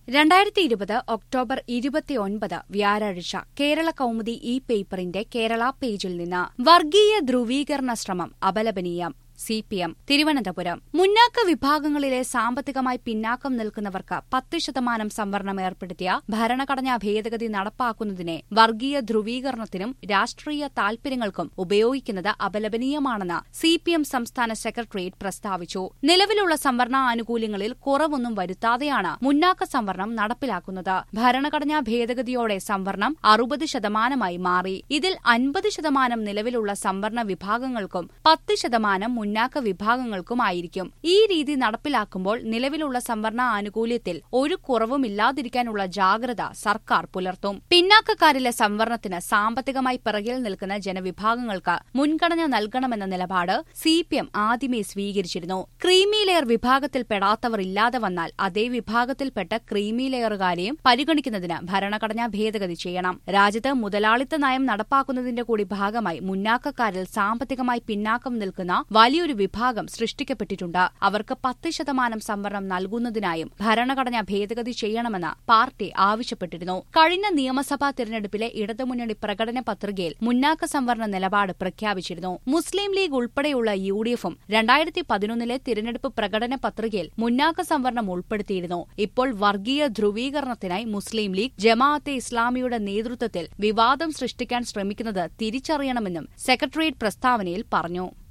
രണ്ടായിരത്തി ഇരുപത് ഒക്ടോബർ ഇരുപത്തിയൊൻപത് വ്യാഴാഴ്ച കേരള കൗമുദി ഇ പേപ്പറിന്റെ കേരള പേജിൽ നിന്ന് വർഗീയ ധ്രുവീകരണ ശ്രമം അപലപനീയം സി പി എം തിരുവനന്തപുരം മുന്നാക്ക വിഭാഗങ്ങളിലെ സാമ്പത്തികമായി പിന്നാക്കം നിൽക്കുന്നവർക്ക് പത്ത് ശതമാനം സംവരണം ഏർപ്പെടുത്തിയ ഭരണഘടനാ ഭേദഗതി നടപ്പാക്കുന്നതിനെ വർഗീയ ധ്രുവീകരണത്തിനും രാഷ്ട്രീയ താൽപര്യങ്ങൾക്കും ഉപയോഗിക്കുന്നത് അപലപനീയമാണെന്ന് സി പി എം സംസ്ഥാന സെക്രട്ടേറിയറ്റ് പ്രസ്താവിച്ചു നിലവിലുള്ള സംവരണ ആനുകൂല്യങ്ങളിൽ കുറവൊന്നും വരുത്താതെയാണ് മുന്നാക്ക സംവരണം നടപ്പിലാക്കുന്നത് ഭരണഘടനാ ഭേദഗതിയോടെ സംവരണം അറുപത് ശതമാനമായി മാറി ഇതിൽ അൻപത് ശതമാനം നിലവിലുള്ള സംവരണ വിഭാഗങ്ങൾക്കും പത്ത് ശതമാനം മുന്നാക്ക വിഭാഗങ്ങൾക്കുമായിരിക്കും ഈ രീതി നടപ്പിലാക്കുമ്പോൾ നിലവിലുള്ള സംവരണ ആനുകൂല്യത്തിൽ ഒരു കുറവുമില്ലാതിരിക്കാനുള്ള ജാഗ്രത സർക്കാർ പുലർത്തും പിന്നാക്കക്കാരിലെ സംവരണത്തിന് സാമ്പത്തികമായി പിറകിൽ നിൽക്കുന്ന ജനവിഭാഗങ്ങൾക്ക് മുൻഗണന നൽകണമെന്ന നിലപാട് സി പി എം ആദ്യമേ സ്വീകരിച്ചിരുന്നു ക്രീമി ലെയർ വിഭാഗത്തിൽ പെടാത്തവർ ഇല്ലാതെ വന്നാൽ അതേ വിഭാഗത്തിൽപ്പെട്ട ക്രീമി ലെയറുകാരെയും പരിഗണിക്കുന്നതിന് ഭരണഘടനാ ഭേദഗതി ചെയ്യണം രാജ്യത്ത് മുതലാളിത്ത നയം നടപ്പാക്കുന്നതിന്റെ കൂടി ഭാഗമായി മുന്നാക്കക്കാരിൽ സാമ്പത്തികമായി പിന്നാക്കം നിൽക്കുന്ന വലിയൊരു വിഭാഗം സൃഷ്ടിക്കപ്പെട്ടിട്ടുണ്ട് അവർക്ക് പത്ത് ശതമാനം സംവരണം നൽകുന്നതിനായും ഭരണഘടനാ ഭേദഗതി ചെയ്യണമെന്ന് പാർട്ടി ആവശ്യപ്പെട്ടിരുന്നു കഴിഞ്ഞ നിയമസഭാ തിരഞ്ഞെടുപ്പിലെ ഇടതുമുന്നണി പ്രകടന പത്രികയിൽ മുന്നാക്ക സംവരണ നിലപാട് പ്രഖ്യാപിച്ചിരുന്നു മുസ്ലിം ലീഗ് ഉൾപ്പെടെയുള്ള യു ഡി എഫും രണ്ടായിരത്തി പതിനൊന്നിലെ തിരഞ്ഞെടുപ്പ് പ്രകടന പത്രികയിൽ മുന്നാക്ക സംവരണം ഉൾപ്പെടുത്തിയിരുന്നു ഇപ്പോൾ വർഗീയ ധ്രുവീകരണത്തിനായി മുസ്ലിം ലീഗ് ജമാഅത്തെ ഇസ്ലാമിയുടെ നേതൃത്വത്തിൽ വിവാദം സൃഷ്ടിക്കാൻ ശ്രമിക്കുന്നത് തിരിച്ചറിയണമെന്നും സെക്രട്ടേറിയറ്റ് പ്രസ്താവനയിൽ പറഞ്ഞു